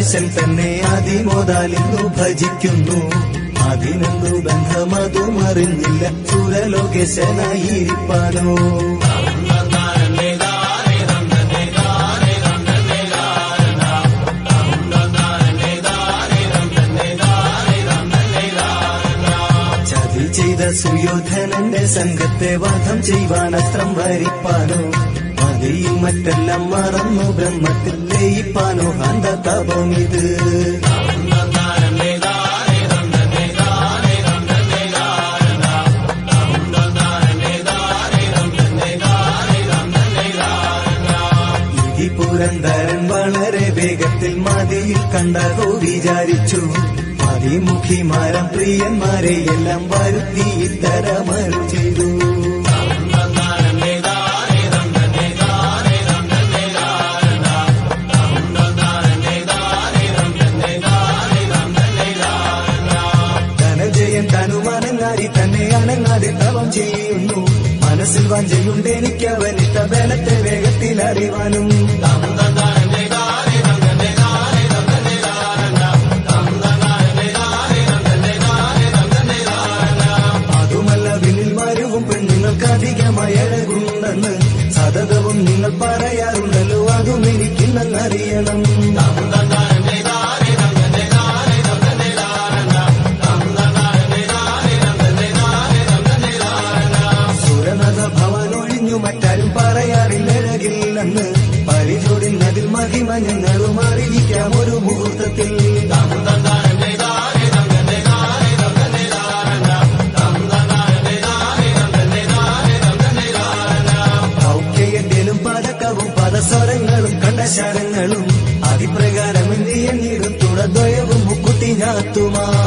ഈശൻ തന്നെ അതിമോദാലിന്നു ഭജിക്കുന്നു അതിനെന്തു ബന്ധമതും അറിഞ്ഞില്ല സുരലോകേശനായിരിപ്പാനോ ചതി ചെയ്ത സുയോധനന്റെ സംഘത്തെ വധം ചെയ്യുവാൻ അസ്ത്രം വരിപ്പാനോ മതിയും മറ്റെല്ലാം മറന്നു ബ്രഹ്മത്തിൽ ലയിപ്പാനോ ഹന്ത തപം ഇത് ഇതി പുരന്തരൻ വളരെ വേഗത്തിൽ മതിയിൽ കണ്ടതോ വിചാരിച്ചു മതിമുഖിമാരം പ്രിയന്മാരെ എല്ലാം വരുത്തി ഇത്തരമരു ചെയ്തു ധനജയൻ തനുമനങ്ങാരി തന്നെ അനങ്ങാതെ തവം ചെയ്യുന്നു മനസ്സിൽ വഞ്ചയുണ്ട് എനിക്ക് അവൻ ഇഷ്ടബലത്തെ വേഗത്തിൽ അറിവാനും അതുമല്ല വിനിൽ മരുവും പെണ്ണുങ്ങൾക്ക് അധികമായി അഴകുണ്ടെന്ന് സതതവും നിങ്ങൾ പറയാറുണ്ടല്ലോ അതും എനിക്കിന്നറിയണം സുരനത ഭവനൊഴിഞ്ഞു മറ്റാരും പറയാറില്ല അഴകില്ലെന്ന് പരിചോടിനതിൽ മഹിമ ഞങ്ങളും അറിയിക്കാം ഒരു മുഹൂർത്തത്തിൽ ഔക്കയത്തിലും പതക്കവും പദസ്വരങ്ങളും കണ്ടശരങ്ങളും അതിപ്രകാരം എന്ത് എണ്ണിടും തുടദ്വയവും മുക്കുത്തി ഞാത്തുമാ